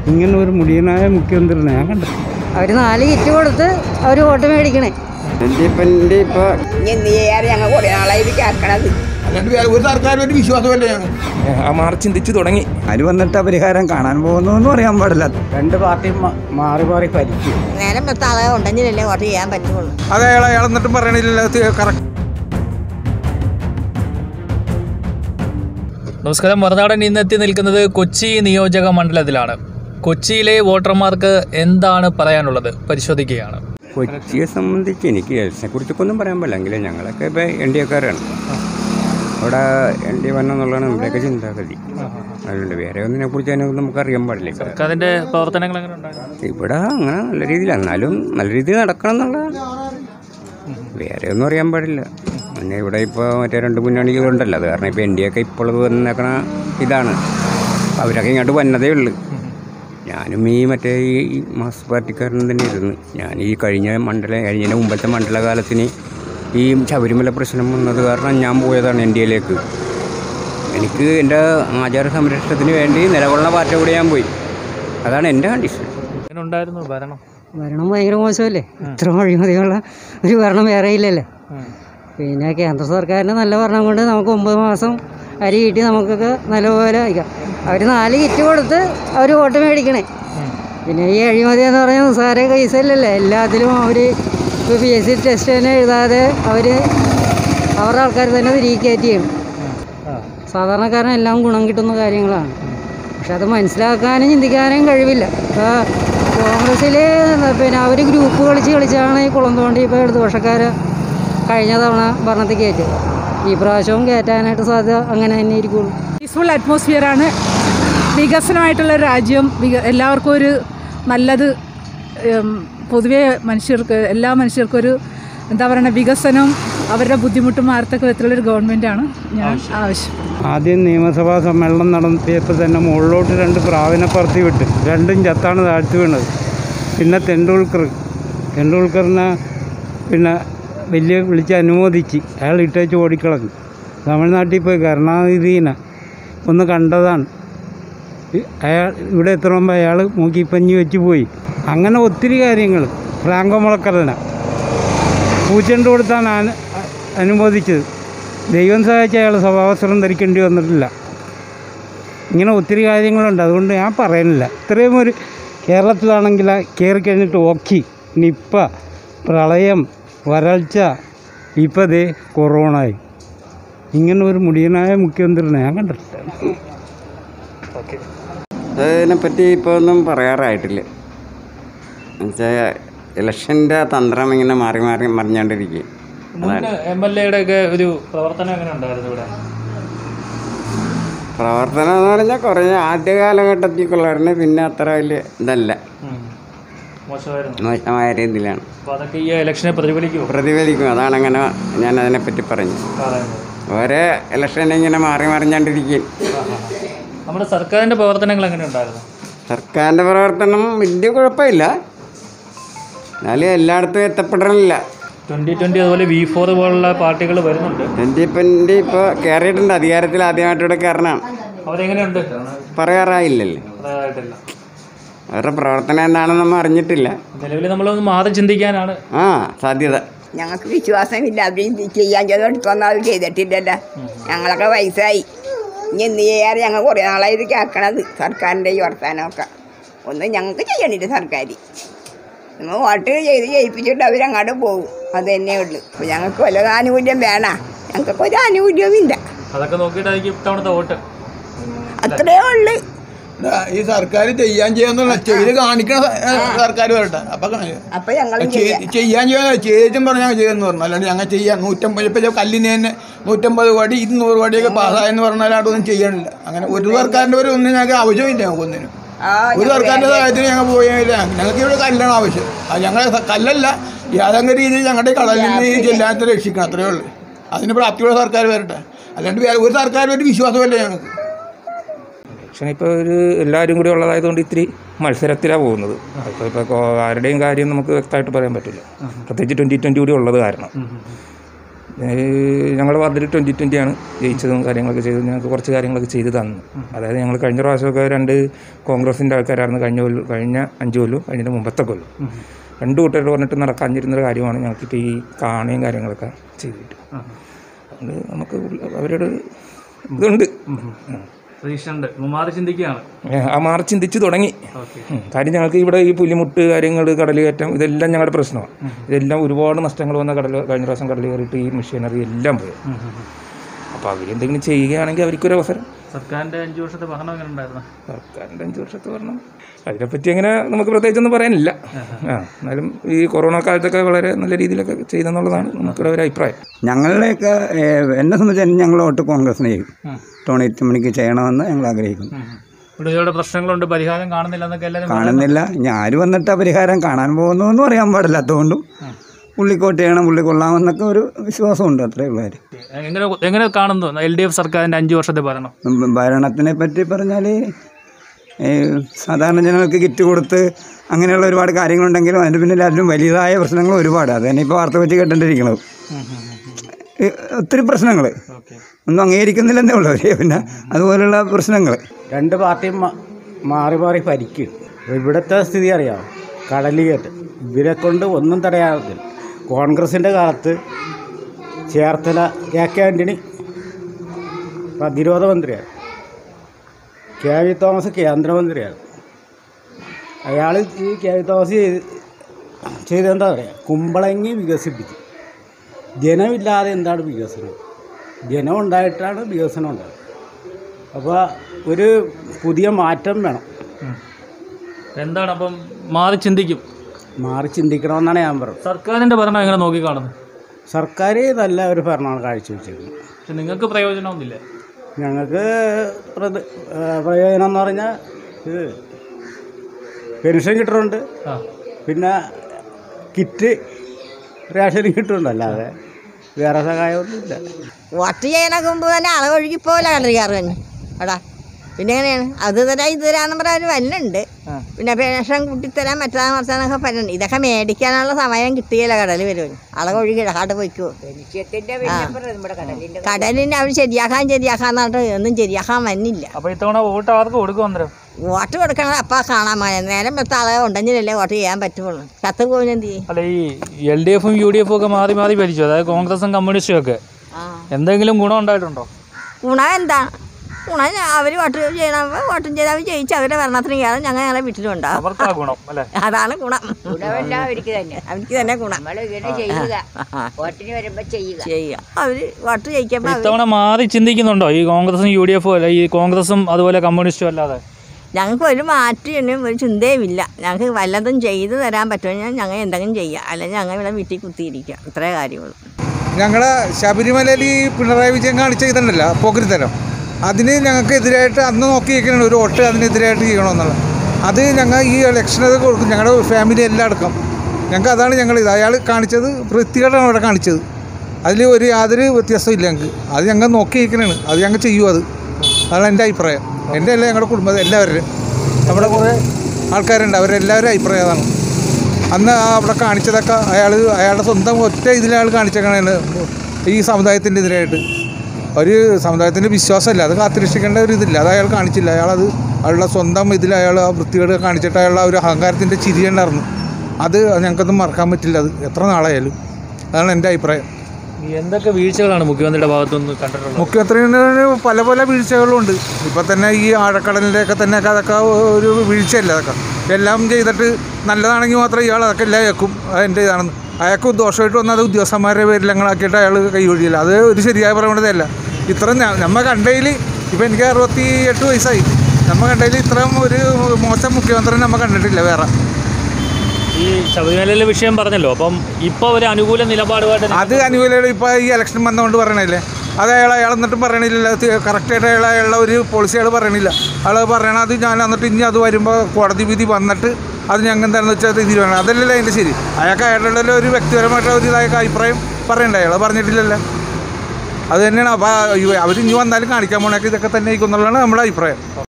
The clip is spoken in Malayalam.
ഇങ്ങനെ ഒരു മുടിയനായ മുഖ്യമന്ത്രിനെ ഞാൻ കണ്ടത് അവർ നാല് കിറ്റ് കൊടുത്ത് അവർ വോട്ട് മേടിക്കണേ എൻ്റെ ഇപ്പോൾ എന്ത് ചെയ്യാറ് ഞങ്ങൾ കുറേ നാളായിട്ട് കേൾക്കണത് അല്ലാണ്ട് വേറെ ഒരു സർക്കാരിന് ഒരു വിശ്വാസമല്ല ഞങ്ങൾ ആ മാറി ചിന്തിച്ചു തുടങ്ങി അതിന് വന്നിട്ട് പരിഹാരം കാണാൻ പോകുന്നു എന്ന് പറയാൻ പാടില്ല രണ്ട് പാർട്ടിയും മാറി മാറി ഭരിക്കും നേരം വെത്ത ആളെ ഉണ്ടെങ്കിലല്ലേ വോട്ട് ചെയ്യാൻ പറ്റുള്ളൂ അത് അയാൾ അയാൾ എന്നിട്ടും പറയണില്ല കറക്റ്റ് നമസ്കാരം മറുനാടൻ ഇന്നെത്തി നിൽക്കുന്നത് കൊച്ചി നിയോജക മണ്ഡലത്തിലാണ് കൊച്ചിയിലെ വോട്ടർമാർക്ക് എന്താണ് പറയാനുള്ളത് പരിശോധിക്കുകയാണ് കൊച്ചിയെ സംബന്ധിച്ച് എനിക്ക് എൽസിനെ കുറിച്ചൊക്കെ ഒന്നും പറയാൻ പറ്റില്ല എങ്കിലും ഞങ്ങളൊക്കെ ഇപ്പോൾ എൻ ഡി എക്കാരാണ് അവിടെ എൻ ഡി വരണം എന്നുള്ളതാണ് നമ്മുടെയൊക്കെ ചിന്താഗതി അതുകൊണ്ട് വേറെ ഒന്നിനെ കുറിച്ച് അതിനൊന്നും നമുക്ക് അറിയാൻ പാടില്ല ഇപ്പം അതിന്റെ പ്രവർത്തനങ്ങൾ എങ്ങനെ ഉണ്ടായിരുന്നു ഇവിടെ അങ്ങനെ നല്ല രീതിയിൽ എന്നാലും നല്ല രീതിയിൽ നടക്കണം എന്നുള്ള വേറെ ഒന്നും അറിയാൻ പാടില്ല പിന്നെ ഇവിടെ ഇപ്പോൾ മറ്റേ രണ്ട് മുന്നണികളുണ്ടല്ലോ അത് കാരണം ഇപ്പോൾ എൻ ഡി ഒക്കെ ഇപ്പോൾ വന്നേക്കണ ഇതാണ് അവരൊക്കെ ഇങ്ങോട്ട് വന്നതേ ഉള്ളൂ ഞാനും ഈ മറ്റേ ഈ ഈ മാസ് പാർട്ടിക്കാരൻ തന്നെ ഇരുന്ന് ഞാൻ ഈ കഴിഞ്ഞ മണ്ഡല കഴിഞ്ഞ മുമ്പത്തെ മണ്ഡലകാലത്തിന് ഈ ശബരിമല പ്രശ്നം വന്നത് കാരണം ഞാൻ പോയതാണ് എൻ ഡി എയിലേക്ക് എനിക്ക് എൻ്റെ ആചാര സംരക്ഷണത്തിന് വേണ്ടി നിലകൊള്ളുന്ന പാർട്ടി കൂടെ ഞാൻ പോയി അതാണ് എൻ്റെ കണ്ടീഷൻ എങ്ങനെ ഉണ്ടായിരുന്നു ഭരണം ഭരണം ഭയങ്കര മോശമല്ലേ ഇത്ര അഴിമതിയുള്ള ഒരു ഭരണം വേറെ ഇല്ലല്ലേ പിന്നെ കേന്ദ്ര സർക്കാരിൻ്റെ നല്ല ഭരണം കൊണ്ട് നമുക്ക് ഒമ്പത് മാസം അരി കിട്ടി നമുക്കൊക്കെ നല്ലപോലെ വയ്ക്കാം അവർ നാല് കിറ്റ് കൊടുത്ത് അവർ വോട്ട് മേടിക്കണേ പിന്നെ ഈ അഴിമതി എന്ന് പറഞ്ഞാൽ നിസ്സാര കേസല്ലല്ലേ എല്ലാത്തിലും അവർ ഇപ്പോൾ പി എസ് സി ടെസ്റ്റ് തന്നെ എഴുതാതെ അവർ അവരുടെ ആൾക്കാർ തന്നെ തിരികെ കയറ്റി ചെയ്യണം സാധാരണക്കാരനെല്ലാം ഗുണം കിട്ടുന്ന കാര്യങ്ങളാണ് പക്ഷെ അത് മനസ്സിലാക്കാനും ചിന്തിക്കാനും കഴിവില്ല ഇപ്പോൾ കോൺഗ്രസ്സിൽ പിന്നെ അവർ ഗ്രൂപ്പ് കളിച്ച് കളിച്ചാണ് ഈ കുളം തോണ്ടി ഇപ്പോൾ ഇടതുപക്ഷക്കാർ കഴിഞ്ഞ തവണ ഭരണത്തിൽ കയറ്റിയത് ഈ പ്രാവശ്യവും കയറ്റാനായിട്ട് സാധ്യത അങ്ങനെ തന്നെ ഇരിക്കുള്ളൂ പീസ്ഫുൾ അറ്റ്മോസ്ഫിയറാണ് വികസനമായിട്ടുള്ള ഒരു രാജ്യം വിക എല്ലാവർക്കും ഒരു നല്ലത് ഉം, പൊതുവെ മനുഷ്യർക്ക് എല്ലാ മനുഷ്യർക്കും ഒരു എന്താ പറയുക വികസനം അവരുടെ ബുദ്ധിമുട്ട് മാറത്തക്ക വിധത്തിലുള്ളൊരു ഗവൺമെൻറ്റാണ് ഞാൻ ആവശ്യം ആദ്യം നിയമസഭാ സമ്മേളനം നടത്തിയപ്പോൾ തന്നെ മുകളിലോട്ട് രണ്ട് പ്രാവിനെ പറത്തി വിട്ട് രണ്ടും ചത്താണ് താഴ്ത്തി വീണത് പിന്നെ തെണ്ടുൽക്കർ തെണ്ടുൽക്കറിനെ പിന്നെ വലിയ വിളിച്ച് അനുമോദിച്ച് അയാൾ ഇട്ടേച്ച് ഓടിക്കളഞ്ഞു തമിഴ്നാട്ടിൽ പോയി കരുണാനിധീനെ ഒന്ന് കണ്ടതാണ് ഇ- അയാൾ ഇവിടെ എത്തണമെമ്പോൾ അയാൾ മൂക്കിപ്പഞ്ഞി വെച്ച് പോയി അങ്ങനെ ഒത്തിരി കാര്യങ്ങൾ ഫ്രാങ്കോ മുളക്കറിനെ പൂച്ചെണ്ട് കൊടുത്താണ് അനു- അനുമോദിച്ചത് ദൈവം സഹായിച്ച അയാൾ സ്വഭാവസ്ത്രം ധരിക്കേണ്ടി വന്നിട്ടില്ല ഇങ്ങനെ ഒത്തിരി കാര്യങ്ങളുണ്ട് അതുകൊണ്ട് ഞാൻ പറയുന്നില്ല ഇത്രയും ഒരു കേരളത്തിലാണെങ്കിൽ കയറി കഴിഞ്ഞിട്ട് ഓക്കി നിപ്പ പ്രളയം വരൾച്ച ഇപ്പം ദേ കൊറോണായി ഇങ്ങനെ ഒരു മുടിയനായ മുഖ്യമന്ത്രിനെ ഞാൻ കണ്ടിട്ടില്ല അതിനെപ്പറ്റി ഇപ്പോൾ ഒന്നും പറയാറായിട്ടില്ല എന്നുവെച്ചാൽ ഇലക്ഷൻ്റെ തന്ത്രം ഇങ്ങനെ മാറി മാറി മറിഞ്ഞുകൊണ്ടിരിക്കുക മുൻ എം എൽ എയുടെ ഒക്കെ ഒരു പ്രവർത്തനം എങ്ങനെ ഉണ്ടായിരുന്നു ഇവിടെ പ്രവർത്തനം എന്ന് പറഞ്ഞാൽ കുറേ ആദ്യ കാലഘട്ടത്തിലേക്കുള്ളവരുടെ പിന്നെ അത്ര വലിയ ഇതല്ല മോശമായിരുന്നു മോശമായ രീതിയിലാണ് അപ്പോൾ അതൊക്കെ ഈ ഇലക്ഷനെ പ്രതിഫലിക്കുമോ പ്രതിഫലിക്കും അതാണ് അങ്ങനെ ഞാൻ അതിനെപ്പറ്റി പറഞ്ഞു പറയുന്നത് ഓരോ ഇലക്ഷൻ ഇങ്ങനെ മാറി മറിഞ്ഞുകൊണ്ടിരിക്കും നമ്മുടെ സർക്കാരിന്റെ പ്രവർത്തനങ്ങൾ എങ്ങനെ ഉണ്ടായിരുന്നു സർക്കാരിൻ്റെ പ്രവർത്തനം വലിയ കുഴപ്പമില്ല എന്നാലും എല്ലായിടത്തും എത്തപ്പെടണില്ല ട്വന്റി ട്വന്റി അതുപോലെ വി ഫോർ പോലുള്ള പാർട്ടികൾ വരുന്നുണ്ട് ട്വൻ്റി ട്വൻ്റി ഇപ്പോൾ കയറിയിട്ടുണ്ട് അധികാരത്തിൽ ആദ്യമായിട്ട് ഇവിടെ കയറണം അവരെങ്ങനെയുണ്ട് പറയാറായില്ലല്ലേ അതായിട്ടില്ല അവരുടെ പ്രവർത്തനം എന്താണെന്ന് നമ്മൾ അറിഞ്ഞിട്ടില്ല നിലവിൽ നമ്മളൊന്ന് മാറി ചിന്തിക്കാനാണ് ആ സാധ്യത ഞങ്ങൾക്ക് വിശ്വാസമില്ല അവർ ചെയ്യാൻ ചെയ്ത് എടുത്തു വന്നാൽ അവർ ചെയ്തിട്ടില്ലല്ലോ ഞങ്ങളൊക്കെ വയസ്സായി ഇനി എന്ത് ചെയ്യാറ് ഞങ്ങൾ കുറേ നാളായിട്ട് കേൾക്കണത് സർക്കാരിൻ്റെ ഈ വർത്താനമൊക്കെ ഒന്നും ഞങ്ങൾക്ക് ചെയ്യണില്ല സർക്കാർ നമ്മൾ വോട്ട് ചെയ്ത് ജയിപ്പിച്ചിട്ട് അവരങ്ങോട്ട് പോകും അത് തന്നെ ഉള്ളു അപ്പോൾ ഞങ്ങൾക്ക് വല്ല ആനുകൂല്യം വേണ ഞങ്ങൾക്കൊക്കെ ഒരു ആനുകൂല്യവും ഇല്ല അതൊക്കെ നോക്കിയിട്ടായിരിക്കും ഇത്തവണത്തെ വോട്ട് അത്രേ ഉള്ളു ഈ സർക്കാർ ചെയ്യാൻ ചെയ്യാന്നുള്ള ചെയ്ത് കാണിക്കണ സർക്കാർ വരട്ടെ അപ്പൊ കാണുക. അപ്പം ഞങ്ങളും ചെയ്- ചെയ്യാം ചെയ്യാൻ ചെയ്യാൻ ചെയ്തും പറഞ്ഞാൽ ചെയ്യുമെന്ന് പറഞ്ഞു അല്ലാണ്ട് ഞങ്ങൾ ചെയ്യാം നൂറ്റമ്പത് ഇപ്പം കല്ലിന് തന്നെ നൂറ്റമ്പത് കോടി ഇരുന്നൂറ് കോടിയൊക്കെ പാസ്സായെന്ന് പറഞ്ഞാൽ അതൊന്നും ചെയ്യണില്ല അങ്ങനെ ഒരു സർക്കാരിൻ്റെ ഒരു ഒന്നും ഞങ്ങൾക്ക് ആവശ്യമില്ല ഞങ്ങൾക്ക് ഒന്നിനും ആ ഒരു സർക്കാരിൻ്റെ സഹായത്തിന് ഞങ്ങൾ പോയില്ല ഞങ്ങൾക്ക് ഇവിടെ കല്ലാണ് ആവശ്യം അത് ഞങ്ങളെ സ- കല്ലല്ല ഏതെങ്കിലും രീതിയിൽ ഞങ്ങളുടെ കടലിൽ നിന്ന് ഈ ജില്ലാത്തെ രക്ഷിക്കണം അത്രേ ഉള്ളൂ അതിന് പ്രാപ്തിയുള്ള സർക്കാർ വരട്ടെ അല്ലാണ്ട് വേറെ ഒരു സർക്കാരിന് ഒരു വിശ്വാസമില്ല ഞങ്ങൾക്ക് പക്ഷേ ഇപ്പോൾ ഒരു എല്ലാവരും കൂടി ഉള്ളതായതുകൊണ്ട് ഇത്തിരി മത്സരത്തിലാണ് പോകുന്നത് അപ്പോൾ ഇപ്പോൾ ആരുടെയും കാര്യം നമുക്ക് വ്യക്തമായിട്ട് പറയാൻ പറ്റില്ല പ്രത്യേകിച്ച് ട്വൻറ്റി ട്വൻറ്റി കൂടി ഉള്ളത് കാരണം ഞങ്ങളുടെ വാർഡിൽ ട്വൻറ്റി ട്വൻറ്റിയാണ് ജയിച്ചതും കാര്യങ്ങളൊക്കെ ചെയ്തത് ഞങ്ങൾക്ക് കുറച്ച് കാര്യങ്ങളൊക്കെ ചെയ്ത് തന്നു അതായത് ഞങ്ങൾ കഴിഞ്ഞ പ്രാവശ്യമൊക്കെ രണ്ട് കോൺഗ്രസിൻ്റെ ആൾക്കാരായിരുന്നു കഴിഞ്ഞ കൊല്ലം കഴിഞ്ഞ അഞ്ച് കൊല്ലം കഴിഞ്ഞ മുമ്പത്തെ കൊല്ലം രണ്ട് കൂട്ടരോട് പറഞ്ഞിട്ട് നടക്കാഞ്ഞിരുന്നൊരു കാര്യമാണ് ഞങ്ങൾക്കിപ്പോൾ ഈ കാണയും കാര്യങ്ങളൊക്കെ ചെയ്തിട്ട് അതുകൊണ്ട് നമുക്ക് അവരോട് ഇതുണ്ട് പ്രതീക്ഷയുണ്ട് മാറി ചിന്തിക്കുകയാണ് ഏ, ആ മാറി ചിന്തിച്ച് തുടങ്ങി ഓക്കെ ഉം. കാര്യം ഞങ്ങൾക്ക് ഇവിടെ ഈ പുലിമുട്ട് കാര്യങ്ങൾ കടൽ കയറ്റം ഇതെല്ലാം ഞങ്ങളുടെ പ്രശ്നമാണ് ഇതെല്ലാം ഒരുപാട് നഷ്ടങ്ങൾ വന്ന കടൽ കഴിഞ്ഞ പ്രാവശ്യം കടൽ കയറിയിട്ട് ഈ മെഷീനറി എല്ലാം പോയി അപ്പോൾ അവരെന്തെങ്കിലും ചെയ്യുകയാണെങ്കിൽ അവർക്കൊരു അവസരം സർക്കാരിന്റെ അഞ്ചു വർഷത്തെ ഭരണം എങ്ങനെ ഉണ്ടായിരുന്നു സർക്കാരിൻ്റെ അഞ്ച് വർഷത്തെ ഭരണം അതിനെപ്പറ്റി അങ്ങനെ നമുക്ക് പ്രത്യേകിച്ചൊന്നും പറയാനില്ല ആ എന്നാലും ഈ കൊറോണ കാലത്തൊക്കെ വളരെ നല്ല രീതിയിലൊക്കെ ചെയ്തെന്നുള്ളതാണ് നമുക്കൊരു ഒരു അഭിപ്രായം ഞങ്ങളുടെയൊക്കെ ഏഹ്, എന്നെ സംബന്ധിച്ച് ഞങ്ങൾ വോട്ട് കോൺഗ്രസിന് ചെയ്യും ടോണി മണിക്ക് ചെയ്യണമെന്ന് ഞങ്ങൾ ആഗ്രഹിക്കുന്നു ഇവിടെ ഒരുപാട് പ്രശ്നങ്ങളുണ്ട് പരിഹാരം കാണുന്നില്ല എന്നൊക്കെ എല്ലാവരും കാണുന്നില്ല ഇനി ആര് വന്നിട്ട് ആ പരിഹാരം കാണാൻ പോകുന്നു എന്ന് പറയാൻ പാടില്ലാത്തതുകൊണ്ടും പുള്ളിക്കോട്ട് ചെയ്യണം പുള്ളി കൊള്ളാമെന്നൊക്കെ ഒരു വിശ്വാസമുണ്ട് അത്രേ ഉള്ളൂ കാര്യം എങ്ങനെ എങ്ങനെ കാണുന്നു എൽ ഡി എഫ് സർക്കാരിന്റെ അഞ്ചു വർഷത്തെ ഭരണം ഉം, ഭരണത്തിനെ പറ്റി പറഞ്ഞാൽ സാധാരണ ജനങ്ങൾക്ക് കിറ്റ് കൊടുത്ത് അങ്ങനെയുള്ള ഒരുപാട് കാര്യങ്ങളുണ്ടെങ്കിലും അതിൻ്റെ പിന്നിൽ അതിലും വലിയതായ പ്രശ്നങ്ങൾ ഒരുപാട് അത് തന്നെ ഇപ്പോൾ വാർത്ത വെച്ച് കേട്ടോണ്ടിരിക്കുന്നത് ഈ ഒത്തിരി പ്രശ്നങ്ങൾ ഒന്നും അംഗീകരിക്കുന്നില്ലെന്നേ ഉള്ളൂ അവര് പിന്നെ അതുപോലുള്ള പ്രശ്നങ്ങൾ രണ്ട് പാർട്ടിയും മാ- മാറി മാറി ഭരിക്കും ഇവിടുത്തെ സ്ഥിതി അറിയാം കടലികേറ്റ് ഇവരെ കൊണ്ട് ഒന്നും തടയാറില്ല കോൺഗ്രസിൻ്റെ കാലത്ത് ചേർത്തല കെ കെ ആൻ്റണി പ്രതിരോധ മന്ത്രിയാണ് കെ വി തോമസ് കേന്ദ്രമന്ത്രിയാണ് അയാൾ ഈ കെ വി തോമസ് ചെയ്ത് ചെയ്തെന്താ പറയുക കുമ്പളങ്ങി വികസിപ്പിച്ചു ജനമില്ലാതെ എന്താണ് വികസനം ജനം ഉണ്ടായിട്ടാണ് വികസനം ഉണ്ടായത് അപ്പോൾ ഒരു പുതിയ മാറ്റം വേണം എന്താണ് അപ്പം മാറി ചിന്തിക്കും മാറി ചിന്തിക്കണമെന്നാണ് ഞാൻ പറയുന്നത് സർക്കാരിന്റെ ഭരണം എങ്ങനെ നോക്കിക്കാണുന്നു സർക്കാർ നല്ല ഒരു ഭരണമാണ് കാഴ്ചവെച്ചിരിക്കുന്നത് പക്ഷെ നിങ്ങൾക്ക് പ്രയോജനമൊന്നുമില്ല ഞങ്ങൾക്ക് പ്രത- ആ, പ്രയോജനം എന്ന് പറഞ്ഞാൽ ഇത് പെൻഷൻ കിട്ടുന്നുണ്ട് ആ പിന്നെ കിറ്റ് റേഷൻ കിട്ടുന്നുണ്ട് അല്ലാതെ വേറെ സഹായമൊന്നുമില്ല വോട്ട് ചെയ്യണ മുമ്പ് തന്നെ അളവൊഴുകി പോലെ കയറി തന്നെ എടാ പിന്നെ എങ്ങനെയാണ് അത് തരാം ഇത് തരാന്ന് പറയാൻ ഒരു വല്ലുണ്ട് പിന്നെ പെൻഷൻ കൂട്ടിത്തരാൻ മറ്റേ മറിച്ചാന്നൊക്കെ പറയുന്നുണ്ട് ഇതൊക്കെ മേടിക്കാനുള്ള സമയം കിട്ടുകയില്ല കടൽ വരുമല്ലോ അളവൊഴുകി ഇടക്കാട്ട് പോയിക്കോ കടലിനെ അവർ ശരിയാക്കാൻ ശരിയാക്കാന്ന് പറഞ്ഞിട്ട് ഒന്നും ശരിയാക്കാൻ വന്നില്ല അപ്പൊ ഇത്തവണ വോട്ട് ആർക്ക് കൊടുക്കും അന്നേരം വോട്ട് കൊടുക്കണത് അപ്പം കാണാൻ പോയ നേരം വെത്ത ആളെ ഉണ്ടെങ്കിലല്ലേ വോട്ട് ചെയ്യാൻ പറ്റുള്ളൂ ചത്ത് പോയിനെന്ത് ചെയ്യും അല്ല ഈ എൽ ഡി എഫും യു ഡി എഫും ഒക്കെ മാറി മാറി ഭരിച്ചു അതായത് കോൺഗ്രസും കമ്മ്യൂണിസ്റ്റും ഒക്കെ ആ എന്തെങ്കിലും ഗുണം ഉണ്ടായിട്ടുണ്ടോ ഗുണം എന്താണ് ഗുണം അവർ വോട്ട് ചെയ്യണം വോട്ടും ചെയ്ത് അവർ ജയിച്ച് അവരുടെ ഭരണത്തിന് കയറാൻ ഞങ്ങൾ ഞങ്ങളെ വീട്ടിലുണ്ടാവും അവർക്കാ ഗുണം അല്ലേ അതാണ് ഗുണം ഗുണമെല്ലാം അവർക്ക് തന്നെ അവർക്ക് തന്നെ ഗുണം നമ്മൾ ഇങ്ങനെ ചെയ്യുക വോട്ടിന് വരുമ്പോൾ ചെയ്യുക ചെയ്യുക അവർ വോട്ട് ജയിക്കുമ്പോൾ അവർ ഇത്തവണ മാറി ചിന്തിക്കുന്നുണ്ടോ ഈ കോൺഗ്രസും യു ഡി എഫും അല്ല ഈ കോൺഗ്രസും അതുപോലെ കമ്മ്യൂണിസ്റ്റും അല്ലാതെ ഞങ്ങൾക്ക് ഒരു മാറ്റം ഒരു ചിന്തയും ഇല്ല ഞങ്ങൾക്ക് വല്ലതും ചെയ്തു തരാൻ പറ്റുമെങ്കിൽ ഞങ്ങൾ എന്തെങ്കിലും ചെയ്യുക അല്ലെങ്കിൽ ഞങ്ങൾ ഇവിടെ വീട്ടിൽ കുത്തിയിരിക്കുക ഇത്രേ കാര്യമുള്ളൂ ഞങ്ങളെ ശബരിമലയിൽ ഈ പിണറായി വിജയൻ കാണിച്ച ഇതുണ്ടല്ലോ പോകരിത്തരം അതിന് ഞങ്ങൾക്ക് എതിരായിട്ട് അന്ന് നോക്കിയിരിക്കണം ഒരു വോട്ട് അതിനെതിരായിട്ട് ചെയ്യണമെന്നുള്ളത് അത് ഞങ്ങൾ ഈ ഇലക്ഷനത് കൊടുക്കും ഞങ്ങളുടെ ഫാമിലി എല്ലാം അടക്കം ഞങ്ങൾക്ക് അതാണ് ഞങ്ങൾ ഇത് അയാൾ കാണിച്ചത് വൃത്തികേടാണ് അവിടെ കാണിച്ചത് അതിൽ ഒരു യാതൊരു വ്യത്യാസവും ഇല്ല ഞങ്ങൾക്ക് അത് ഞങ്ങൾ നോക്കിയിരിക്കണതാണ് അത് ഞങ്ങൾ ചെയ്യും അത് അതാണ് എൻ്റെ അഭിപ്രായം എൻ്റെ അല്ല ഞങ്ങളുടെ കുടുംബം എല്ലാവരുടെയും അവിടെ കുറേ ആൾക്കാരുണ്ട് അവരെല്ലാവരും അഭിപ്രായം അതാണ് അന്ന് ആ അവിടെ കാണിച്ചതൊക്കെ അയാൾ അയാളുടെ സ്വന്തം ഒറ്റ ഇതിൽ അയാൾ കാണിച്ചേക്കണേന് ഈ സമുദായത്തിൻ്റെ എതിരായിട്ട് ഒരു സമുദായത്തിൻ്റെ വിശ്വാസമല്ല അത് കാത്തിരക്ഷിക്കേണ്ട ഒരു ഇതില്ല അത് അയാൾ കാണിച്ചില്ല അയാളത് അയാളുടെ സ്വന്തം ഇതിൽ അയാൾ ആ വൃത്തികേട് കാണിച്ചിട്ട് അയാളുടെ ആ ഒരു അഹങ്കാരത്തിൻ്റെ ചിരിയുണ്ടായിരുന്നു അത് ഞങ്ങൾക്കൊന്നും മറക്കാൻ പറ്റില്ല അത് എത്ര നാളായാലും അതാണ് എൻ്റെ അഭിപ്രായം ഈ എന്തൊക്കെ വീഴ്ചകളാണ് മുഖ്യമന്ത്രിയുടെ ഭാഗത്തുനിന്ന് കണ്ടിട്ടുള്ളത് മുഖ്യമന്ത്രിന് പല പല വീഴ്ചകളും ഉണ്ട് ഇപ്പം തന്നെ ഈ ആഴക്കടലിൻ്റെയൊക്കെ തന്നെ അതൊക്കെ ഒരു വീഴ്ചയല്ല അതൊക്കെ എല്ലാം ചെയ്തിട്ട് നല്ലതാണെങ്കിൽ മാത്രം ഇയാൾ അതൊക്കെ എല്ലാം അയക്കും അതിൻ്റെ ഇതാണെന്ന് അയാൾക്ക് ദോഷമായിട്ട് വന്നത് ഉദ്യോഗസ്ഥന്മാരുടെ പേരിൽ ഞങ്ങളാക്കിയിട്ട് അയാൾ കൈയൊഴിയില്ല അത് ഒരു ശരിയായ പ്രവണതയല്ല ഇത്ര ഞ- നമ്മ കണ്ടതിൽ ഇപ്പം എനിക്ക് അറുപത്തി എട്ട് വയസ്സായി നമ്മ കണ്ടതിൽ ഇത്രയും ഒരു മോശം മുഖ്യമന്ത്രി നമ്മ കണ്ടിട്ടില്ല വേറെ ഈ ശബരിമലയിലെ വിഷയം പറഞ്ഞല്ലോ അപ്പം ഇപ്പൊ ഒരു അനുകൂല നിലപാടുമായിട്ട് അത് അനുകൂലം ഇപ്പോൾ ഈ ഇലക്ഷൻ വന്നുകൊണ്ട് പറയണില്ലേ അത് അയാൾ അയാൾ എന്നിട്ടും പറയണില്ല കറക്റ്റായിട്ട് അയാൾ അയാളുടെ ഒരു പോളിസി അയാൾ പറയണില്ല അയാൾ പറയണത് ഞാൻ എന്നിട്ട് ഇനി അത് വരുമ്പോൾ കോടതി വിധി വന്നിട്ട് അത് ഞങ്ങൾ എന്താണെന്ന് വെച്ചാൽ തീരുമാനം അതല്ലല്ലോ അതിൻ്റെ ശരി അയാൾക്ക് അയാളുടെ ഒരു വ്യക്തിപരമായിട്ടുള്ള ഒരു ഇതായ അഭിപ്രായം പറയണ്ട അയാൾ പറഞ്ഞിട്ടില്ലല്ലോ അത് തന്നെയാണ് അപ്പോൾ അവർ ഇനി വന്നാലും കാണിക്കാൻ പോണേക്ക് ഇതൊക്കെ തന്നെ ആയിരിക്കും എന്നുള്ളതാണ് നമ്മുടെ അഭിപ്രായം